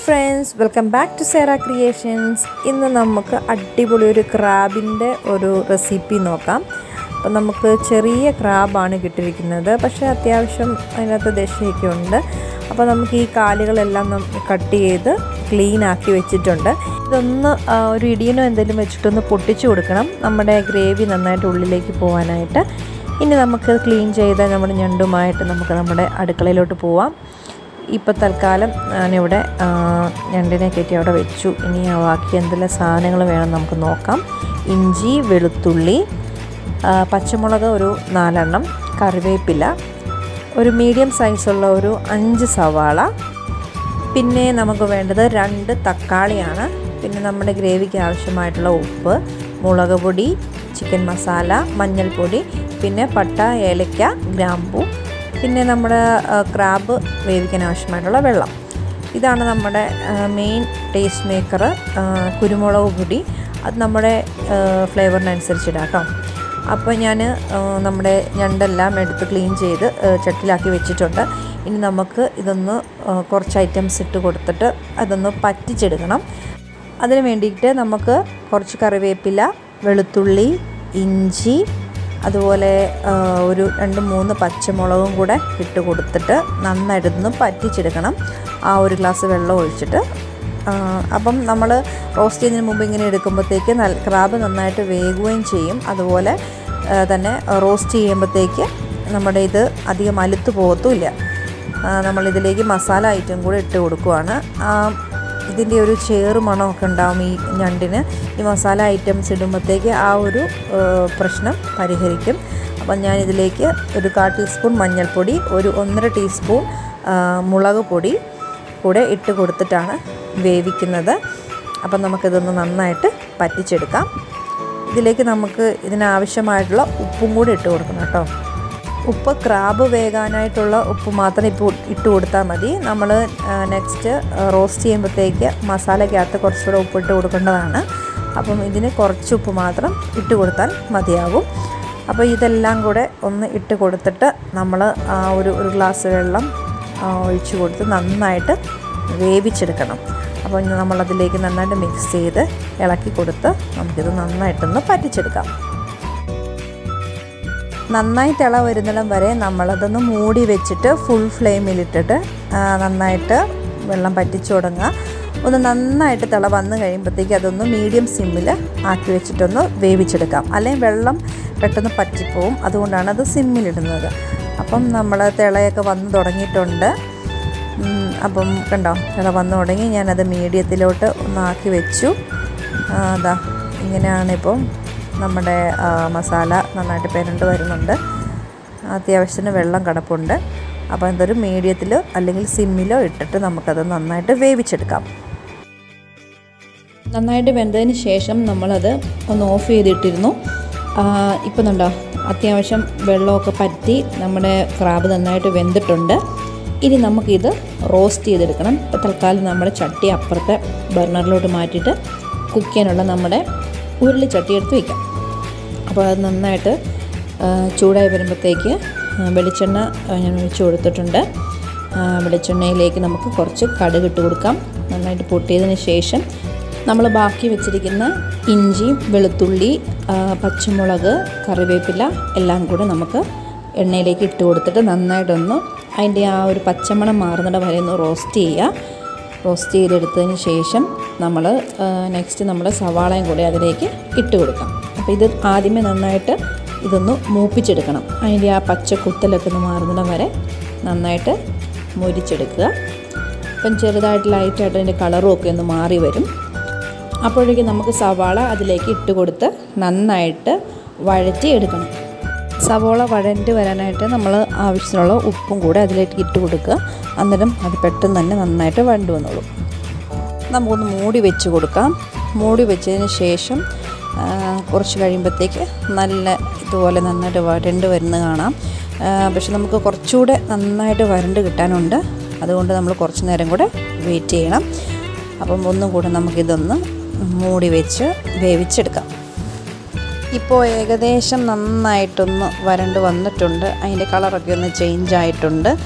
friends welcome back to Sera creations ഇന്ന് നമുക്ക് അടിപൊളി ഒരു ക്രാബിൻ്റെ ഒരു റെസിപ്പി നോക്കാം അപ്പം നമുക്ക് ചെറിയ ക്രാബാണ് കിട്ടിയിരിക്കുന്നത് പക്ഷേ അത്യാവശ്യം അതിനകത്ത് ദശയൊക്കെ ഉണ്ട് അപ്പോൾ നമുക്ക് ഈ കാലുകളെല്ലാം കട്ട് ചെയ്ത് ക്ലീൻ ആക്കി വെച്ചിട്ടുണ്ട് ഇതൊന്ന് ആ, ഒരു ഇടിയനോ എന്തെങ്കിലും വെച്ചിട്ടൊന്ന് പൊട്ടിച്ചു കൊടുക്കണം നമ്മുടെ ഗ്രേവി നന്നായിട്ട് ഉള്ളിലേക്ക് പോകാനായിട്ട് ഇനി നമുക്ക് ക്ലീൻ ചെയ്ത നമ്മുടെ ഞണ്ടുമായിട്ട് നമുക്ക് നമ്മുടെ അടുക്കളയിലോട്ട് പോവാം ഇപ്പോൾ തൽക്കാലം ഞാനിവിടെ ആ, ഞണ്ടിനെ കയറ്റി അവിടെ വെച്ചു ഇനി ആ ബാക്കി എന്തെല്ലാം സാധനങ്ങൾ വേണം നമുക്ക് നോക്കാം ഇഞ്ചി വെളുത്തുള്ളി ആ, പച്ചമുളക് ഒരു നാലെണ്ണം കറിവേപ്പില ഒരു മീഡിയം സൈസുള്ള ഒരു അഞ്ച് സവാള പിന്നെ നമുക്ക് വേണ്ടത് രണ്ട് തക്കാളിയാണ് പിന്നെ നമ്മുടെ ഗ്രേവിക്ക് ആവശ്യമായിട്ടുള്ള ഉപ്പ് മുളക് പൊടി ചിക്കൻ മസാല മഞ്ഞൾപ്പൊടി പിന്നെ പട്ട ഏലക്ക ഗ്രാമ്പൂ പിന്നെ നമ്മുടെ ആ, ക്രാബ് വേവിക്കാൻ ആവശ്യമായിട്ടുള്ള വെള്ളം ഇതാണ് നമ്മുടെ മെയിൻ ടേസ്റ്റ് മേക്കർ കുരുമുളക് പൊടി അത് നമ്മുടെ ഫ്ലേവറിനനുസരിച്ച് ഇടാം കേട്ടോ അപ്പോൾ ഞാൻ നമ്മുടെ ഞണ്ടെല്ലാം എടുത്ത് ക്ലീൻ ചെയ്ത് ആ, ചട്ടിലാക്കി വെച്ചിട്ടുണ്ട് ഇനി നമുക്ക് ഇതൊന്ന് ആ, കുറച്ച് ഐറ്റംസ് ഇട്ട് കൊടുത്തിട്ട് അതൊന്ന് പറ്റിച്ചെടുക്കണം അതിന് വേണ്ടിയിട്ട് നമുക്ക് കുറച്ച് കറിവേപ്പില വെളുത്തുള്ളി ഇഞ്ചി അതുപോലെ ആ, ഒരു രണ്ട് മൂന്ന് പച്ചമുളകും കൂടെ ഇട്ട് കൊടുത്തിട്ട് നന്നായിട്ടൊന്ന് പറ്റിച്ചെടുക്കണം ആ ഒരു ഗ്ലാസ് വെള്ളം ഒഴിച്ചിട്ട് ആ, അപ്പം നമ്മൾ റോസ്റ്റ് ചെയ്യുന്നതിന് മുമ്പ് ഇങ്ങനെ എടുക്കുമ്പോഴത്തേക്ക് നല്ല ക്രാബ് നന്നായിട്ട് വേകുകയും ചെയ്യും അതുപോലെ ആ, തന്നെ റോസ്റ്റ് ചെയ്യുമ്പോഴത്തേക്ക് നമ്മുടെ ഇത് അധികം അലുത്ത് പോകത്തുമില്ല ആ, നമ്മളിതിലേക്ക് മസാല ഐറ്റം കൂടെ ഇട്ട് കൊടുക്കുവാണ് ആ, ഇതിൻ്റെ ഒരു ചേറ് മണമൊക്കെ ഉണ്ടാവും ഈ ഞണ്ടിന് ഈ മസാല ഐറ്റംസ് ഇടുമ്പോഴത്തേക്ക് ആ ഒരു ആ, പ്രശ്നം പരിഹരിക്കും അപ്പം ഞാൻ ഇതിലേക്ക് ഒരു കാ ടീസ്പൂൺ മഞ്ഞൾപ്പൊടി ഒരു ഒന്നര ടീസ്പൂൺ ആ, മുളക് പൊടി കൂടെ ഇട്ട് കൊടുത്തിട്ടാണ് വേവിക്കുന്നത് അപ്പം നമുക്കിതൊന്ന് നന്നായിട്ട് പറ്റിച്ചെടുക്കാം ഇതിലേക്ക് നമുക്ക് ഇതിനാവശ്യമായിട്ടുള്ള ഉപ്പും കൂടി ഇട്ട് കൊടുക്കണം കേട്ടോ ഉപ്പ് ക്രാബ് വേകാനായിട്ടുള്ള ഉപ്പ് മാത്രം ഇപ്പോൾ ഇട്ട് കൊടുത്താൽ മതി നമ്മൾ നെക്സ്റ്റ് റോസ്റ്റ് ചെയ്യുമ്പോഴത്തേക്ക് മസാലയ്ക്കകത്ത് കുറച്ചുകൂടെ ഉപ്പ് ഇട്ട് കൊടുക്കേണ്ടതാണ് അപ്പം ഇതിന് കുറച്ച് ഉപ്പ് മാത്രം ഇട്ട് കൊടുത്താൽ മതിയാകും അപ്പോൾ ഇതെല്ലാം കൂടെ ഒന്ന് ഇട്ട് കൊടുത്തിട്ട് നമ്മൾ ആ ഒരു ഒരു ഗ്ലാസ് വെള്ളം ആ, ഒഴിച്ച് കൊടുത്ത് നന്നായിട്ട് വേവിച്ചെടുക്കണം അപ്പോൾ ഇനി നമ്മളതിലേക്ക് നന്നായിട്ട് മിക്സ് ചെയ്ത് ഇളക്കി കൊടുത്ത് നമുക്കിത് നന്നായിട്ടൊന്ന് പറ്റിച്ചെടുക്കാം നന്നായി തിള വരുന്നിടം വരെ നമ്മളതൊന്ന് മൂടി വെച്ചിട്ട് ഫുൾ ഫ്ലെയിമിലിട്ടിട്ട് ആ, നന്നായിട്ട് വെള്ളം പറ്റിച്ചു തുടങ്ങുക ഒന്ന് നന്നായിട്ട് തിള വന്ന് കഴിയുമ്പോഴത്തേക്ക് അതൊന്ന് മീഡിയം സിമ്മിൽ ആക്കി വെച്ചിട്ടൊന്ന് വേവിച്ചെടുക്കാം അല്ലെങ്കിൽ വെള്ളം പെട്ടെന്ന് പറ്റിപ്പോവും അതുകൊണ്ടാണ് അത് സിമ്മിലിടുന്നത് അപ്പം നമ്മൾ തിളയൊക്കെ വന്ന് തുടങ്ങിയിട്ടുണ്ട് ഉം, അപ്പം കണ്ടോ തിള വന്നു തുടങ്ങി ഞാനത് മീഡിയത്തിലോട്ട് ഒന്നാക്കി വെച്ചു ആ, അതാ ഇങ്ങനെയാണിപ്പം നമ്മുടെ ആ, മസാല നന്നായിട്ട് പെരണ്ട് വരുന്നുണ്ട് അത്യാവശ്യത്തിന് വെള്ളം കിടപ്പുണ്ട് അപ്പോൾ എന്തൊരു മീഡിയത്തിലോ അല്ലെങ്കിൽ സിമ്മിലോ ഇട്ടിട്ട് നമുക്കത് നന്നായിട്ട് വേവിച്ചെടുക്കാം നന്നായിട്ട് വെന്തതിന് ശേഷം നമ്മളത് ഒന്ന് ഓഫ് ചെയ്തിട്ടിരുന്നു ഇപ്പം കണ്ടോ അത്യാവശ്യം വെള്ളമൊക്കെ പറ്റി നമ്മുടെ ക്രാബ് നന്നായിട്ട് വെന്തിട്ടുണ്ട് ഇനി നമുക്കിത് റോസ്റ്റ് ചെയ്തെടുക്കണം ഇപ്പോൾ തൽക്കാലം നമ്മുടെ ചട്ടി അപ്പുറത്തെ ബർണറിലോട്ട് മാറ്റിയിട്ട് കുക്ക് ചെയ്യാനുള്ള നമ്മുടെ ഉരുളി ചട്ടി എടുത്ത് വയ്ക്കാം അപ്പോൾ അത് നന്നായിട്ട് ആ, ചൂടായി വരുമ്പോഴത്തേക്ക് ആ, വെളിച്ചെണ്ണ ആ, ഞാൻ ഒഴിച്ച് കൊടുത്തിട്ടുണ്ട് ആ, വെളിച്ചെണ്ണയിലേക്ക് നമുക്ക് കുറച്ച് കടുക് ഇട്ട് കൊടുക്കാം നന്നായിട്ട് പൊട്ടിയതിന് ശേഷം നമ്മൾ ബാക്കി വെച്ചിരിക്കുന്ന ഇഞ്ചി വെളുത്തുള്ളി ആ, പച്ചമുളക് കറിവേപ്പില എല്ലാം കൂടെ നമുക്ക് എണ്ണയിലേക്ക് ഇട്ട് കൊടുത്തിട്ട് നന്നായിട്ടൊന്ന് അതിൻ്റെ ആ ഒരു പച്ചമണം മാറുന്നിട വരെ ഒന്ന് റോസ്റ്റ് ചെയ്യുക റോസ്റ്റ് ചെയ്തെടുത്തതിന് ശേഷം നമ്മൾ നെക്സ്റ്റ് നമ്മൾ സവാളയും കൂടി അതിലേക്ക് ഇട്ട് കൊടുക്കാം അപ്പോൾ ഇത് ആദ്യമേ നന്നായിട്ട് ഇതൊന്ന് മൂപ്പിച്ചെടുക്കണം അതിൻ്റെ ആ പച്ച കുത്തലൊക്കെ ഒന്ന് മാറുന്നിടം വരെ നന്നായിട്ട് മുരിച്ചെടുക്കുക അപ്പം ചെറുതായിട്ട് ലൈറ്റായിട്ട് അതിൻ്റെ കളറും ഒക്കെ ഒന്ന് മാറി വരും അപ്പോഴേക്കും നമുക്ക് സവാള അതിലേക്ക് ഇട്ട് കൊടുത്ത് നന്നായിട്ട് വഴറ്റി എടുക്കണം സവോള വഴണ്ടി വരാനായിട്ട് നമ്മൾ ആവശ്യത്തിനുള്ള ഉപ്പും കൂടെ അതിലേക്ക് ഇട്ട് കൊടുക്കുക അന്നേരം അത് പെട്ടെന്ന് തന്നെ നന്നായിട്ട് വഴണ്ടു വന്നോളും നമുക്കൊന്ന് മൂടി വെച്ച് കൊടുക്കാം മൂടി വെച്ചതിന് ശേഷം ആ, കുറച്ച് കഴിയുമ്പോഴത്തേക്ക് നല്ല ഇതുപോലെ നന്നായിട്ട് വരണ്ട് വരുന്നത് കാണാം ആ, പക്ഷെ നമുക്ക് കുറച്ചുകൂടെ നന്നായിട്ട് വരണ്ട് കിട്ടാനുണ്ട് അതുകൊണ്ട് നമ്മൾ കുറച്ച് നേരം കൂടെ വെയിറ്റ് ചെയ്യണം അപ്പം ഒന്നും കൂടെ നമുക്കിതൊന്ന് മൂടി വെച്ച് വേവിച്ചെടുക്കാം ഇപ്പോൾ ഏകദേശം നന്നായിട്ടൊന്ന് വരണ്ട് വന്നിട്ടുണ്ട് അതിൻ്റെ കളറൊക്കെ ഒന്ന് ചേഞ്ച് ആയിട്ടുണ്ട്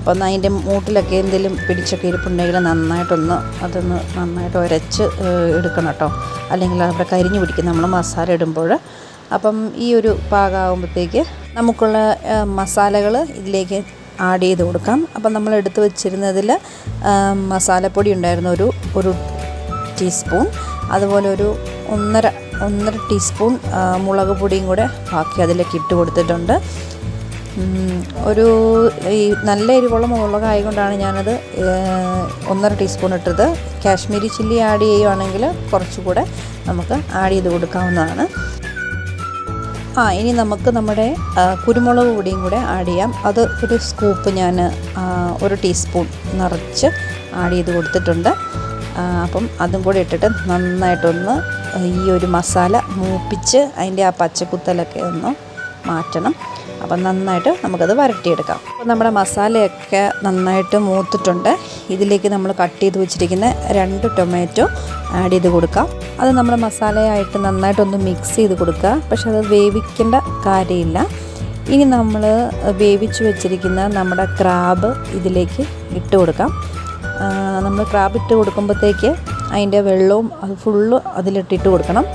അപ്പം അതിൻ്റെ മൂട്ടിലൊക്കെ എന്തെങ്കിലും പിടിച്ചൊക്കെ ഇരിപ്പുണ്ടെങ്കിൽ നന്നായിട്ടൊന്ന് അതൊന്ന് നന്നായിട്ട് ഉരച്ച് ഏഹ്, എടുക്കണം കേട്ടോ അല്ലെങ്കിൽ അവിടെ കരിഞ്ഞു പിടിക്കും നമ്മൾ മസാല ഇടുമ്പോൾ അപ്പം ഈ ഒരു പാകമാകുമ്പോഴത്തേക്ക് നമുക്കുള്ള മസാലകൾ ഇതിലേക്ക് ആഡ് ചെയ്ത് കൊടുക്കാം അപ്പം നമ്മൾ എടുത്ത് വെച്ചിരുന്നതിൽ മസാലപ്പൊടി ഉണ്ടായിരുന്നു ഒരു ഒരു ടീസ്പൂൺ അതുപോലെ ഒരു ഒന്നര ഒന്നര ടീസ്പൂൺ ആ, മുളക് പൊടിയും കൂടെ ബാക്കി അതിലേക്ക് ഇട്ട് കൊടുത്തിട്ടുണ്ട് ഉം, ഒരു ഈ നല്ല എരിവുള്ള മുളകായതുകൊണ്ടാണ് ഞാനത് ഏഹ്, ഒന്നര ടീസ്പൂൺ ഇട്ടത് കാശ്മീരി ചില്ലി ആഡ് ചെയ്യുവാണെങ്കിൽ കുറച്ചുകൂടെ നമുക്ക് ആഡ് ചെയ്ത് കൊടുക്കാവുന്നതാണ് ആ ഇനി നമുക്ക് നമ്മുടെ ആ, കുരുമുളക് പൊടിയും കൂടെ ആഡ് ചെയ്യാം അത് ഒരു സ്കൂപ്പ് ഞാൻ ആ, ഒരു ടീസ്പൂൺ നിറച്ച് ആഡ് ചെയ്ത് കൊടുത്തിട്ടുണ്ട് ആ, അപ്പം അതും കൂടെ ഇട്ടിട്ട് നന്നായിട്ടൊന്ന് ഈ ഒരു മസാല മൂപ്പിച്ച് അതിൻ്റെ ആ പച്ചക്കുത്തലൊക്കെ ഒന്ന് മാറ്റണം അപ്പം നന്നായിട്ട് നമുക്കത് വരട്ടിയെടുക്കാം അപ്പോൾ നമ്മുടെ മസാലയൊക്കെ നന്നായിട്ട് മൂത്തിട്ടുണ്ട് ഇതിലേക്ക് നമ്മൾ കട്ട് ചെയ്ത് വെച്ചിരിക്കുന്ന രണ്ട് ടൊമാറ്റോ ആഡ് ചെയ്ത് കൊടുക്കാം അത് നമ്മുടെ മസാലയായിട്ട് നന്നായിട്ടൊന്ന് മിക്സ് ചെയ്ത് കൊടുക്കുക പക്ഷെ അത് വേവിക്കേണ്ട കാര്യമില്ല ഇനി നമ്മൾ വേവിച്ച് വെച്ചിരിക്കുന്ന നമ്മുടെ ക്രാബ് ഇതിലേക്ക് ഇട്ട് കൊടുക്കാം നമ്മൾ ക്രാബ് ഇട്ട് കൊടുക്കുമ്പോഴത്തേക്ക് അതിൻ്റെ വെള്ളവും അത് ഫുള്ള് അതിലിട്ടിട്ട് കൊടുക്കണം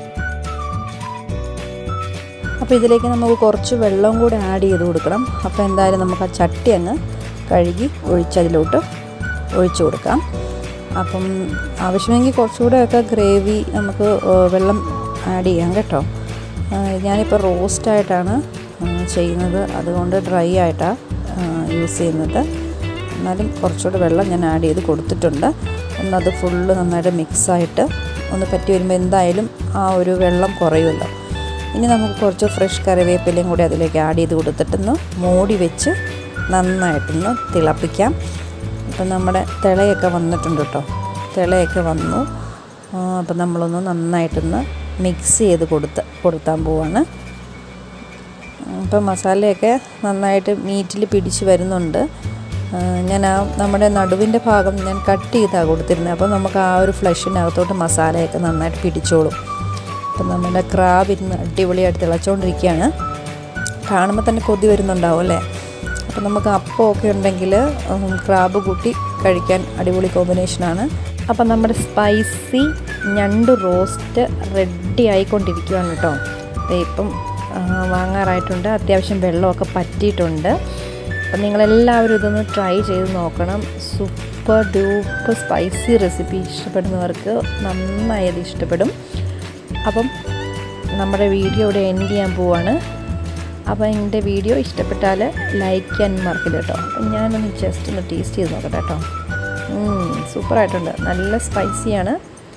അപ്പോൾ ഇതിലേക്ക് നമുക്ക് കുറച്ച് വെള്ളം കൂടെ ആഡ് ചെയ്ത് കൊടുക്കണം അപ്പോൾ എന്തായാലും നമുക്ക് ആ ചട്ടി അങ്ങ് കഴുകി ഒഴിച്ചതിലോട്ട് ഒഴിച്ചു കൊടുക്കാം അപ്പം ആവശ്യമെങ്കിൽ കുറച്ചുകൂടെയൊക്കെ ഗ്രേവി നമുക്ക് ഏഹ്, വെള്ളം ആഡ് ചെയ്യാം കേട്ടോ ഏഹ്, ഞാനിപ്പോൾ റോസ്റ്റായിട്ടാണ് ചെയ്യുന്നത് അതുകൊണ്ട് ഡ്രൈ ആയിട്ടാണ് യൂസ് ചെയ്യുന്നത് എന്നാലും കുറച്ചുകൂടെ വെള്ളം ഞാൻ ആഡ് ചെയ്ത് കൊടുത്തിട്ടുണ്ട് ഒന്നത് ഫുള്ള് നന്നായിട്ട് മിക്സായിട്ട് ഒന്ന് പറ്റി വരുമ്പോൾ എന്തായാലും ആ ഒരു വെള്ളം കുറയുമല്ലോ ഇനി നമുക്ക് കുറച്ച് ഫ്രഷ് കറിവേപ്പിലയും കൂടി അതിലേക്ക് ആഡ് ചെയ്ത് കൊടുത്തിട്ടൊന്ന് മൂടി വെച്ച് നന്നായിട്ടൊന്ന് തിളപ്പിക്കാം ഇപ്പം നമ്മുടെ തിളയൊക്കെ വന്നിട്ടുണ്ട് കേട്ടോ തിളയൊക്കെ വന്നു ആ, അപ്പം നമ്മളൊന്ന് നന്നായിട്ടൊന്ന് മിക്സ് ചെയ്ത് കൊടുത്ത് കൊടുത്താൻ പോവാണ് ഇപ്പം മസാലയൊക്കെ നന്നായിട്ട് മീറ്റിൽ പിടിച്ച് വരുന്നുണ്ട് ആ, ഞാൻ ആ നമ്മുടെ നടുവിൻ്റെ ഭാഗം ഞാൻ കട്ട് ചെയ്താണ് കൊടുത്തിരുന്നത് അപ്പോൾ നമുക്ക് ആ ഒരു ഫ്ലഷിനകത്തോട്ട് മസാലയൊക്കെ നന്നായിട്ട് പിടിച്ചോളും അപ്പം നമ്മുടെ ക്രാബ് ഇരുന്ന് അടിപൊളിയായിട്ട് തിളച്ചുകൊണ്ടിരിക്കുകയാണ് കാണുമ്പോൾ തന്നെ കൊതി വരുന്നുണ്ടാവും അല്ലേ അപ്പം നമുക്ക് അപ്പമൊക്കെ ഉണ്ടെങ്കിൽ ക്രാബ് കൂട്ടി കഴിക്കാൻ അടിപൊളി കോമ്പിനേഷനാണ് അപ്പം നമ്മുടെ സ്പൈസി ഞണ്ട് റോസ്റ്റ് റെഡി ആയിക്കൊണ്ടിരിക്കുകയാണ് കേട്ടോ ദേ ഇപ്പം ആ, വാങ്ങാറായിട്ടുണ്ട് അത്യാവശ്യം വെള്ളമൊക്കെ പറ്റിയിട്ടുണ്ട് അപ്പം നിങ്ങളെല്ലാവരും ഇതൊന്ന് ട്രൈ ചെയ്ത് നോക്കണം സൂപ്പർ ഡൂപ്പർ സ്പൈസി റെസിപ്പി ഇഷ്ടപ്പെടുന്നവർക്ക് നന്നായി അത് ഇഷ്ടപ്പെടും അപ്പം നമ്മുടെ വീഡിയോ ഇവിടെ എൻഡ് ചെയ്യാൻ പോവാണ് അപ്പോൾ എൻ്റെ വീഡിയോ ഇഷ്ടപ്പെട്ടാൽ ലൈക്ക് ചെയ്യാൻ മറക്കില്ല കേട്ടോ അപ്പം ഞാനൊന്ന് ജസ്റ്റ് ഒന്ന് ടേസ്റ്റ് ചെയ്ത് നോക്കട്ടെ കേട്ടോ സൂപ്പറായിട്ടുണ്ട് നല്ല സ്പൈസിയാണ്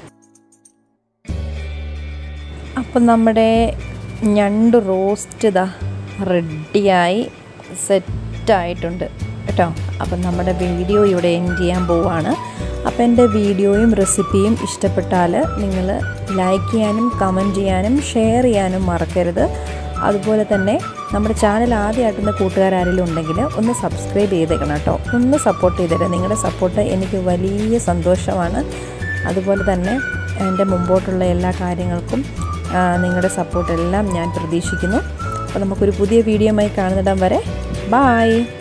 അപ്പം നമ്മുടെ ഞണ്ട് റോസ്റ്റ് ഇതാ റെഡിയായി സെറ്റായിട്ടുണ്ട് കേട്ടോ അപ്പം നമ്മുടെ വീഡിയോ ഇവിടെ എൻഡ് ചെയ്യാൻ പോവാണ് അപ്പോൾ എൻ്റെ വീഡിയോയും റെസിപ്പിയും ഇഷ്ടപ്പെട്ടാൽ നിങ്ങൾ ലൈക്ക് ചെയ്യാനും കമൻറ്റ് ചെയ്യാനും ഷെയർ ചെയ്യാനും മറക്കരുത് അതുപോലെ തന്നെ നമ്മുടെ ചാനൽ ആദ്യമായിട്ടുള്ള കൂട്ടുകാരെങ്കിലും ഉണ്ടെങ്കിൽ ഒന്ന് സബ്സ്ക്രൈബ് ചെയ്തേക്കണം കേട്ടോ ഒന്ന് സപ്പോർട്ട് ചെയ്തേരം നിങ്ങളുടെ സപ്പോർട്ട് എനിക്ക് വലിയ സന്തോഷമാണ് അതുപോലെ തന്നെ എൻ്റെ മുമ്പോട്ടുള്ള എല്ലാ കാര്യങ്ങൾക്കും ആ, നിങ്ങളുടെ സപ്പോർട്ടെല്ലാം ഞാൻ പ്രതീക്ഷിക്കുന്നു അപ്പോൾ നമുക്കൊരു പുതിയ വീഡിയോയുമായി കാണുന്നിടം വരെ ബായ്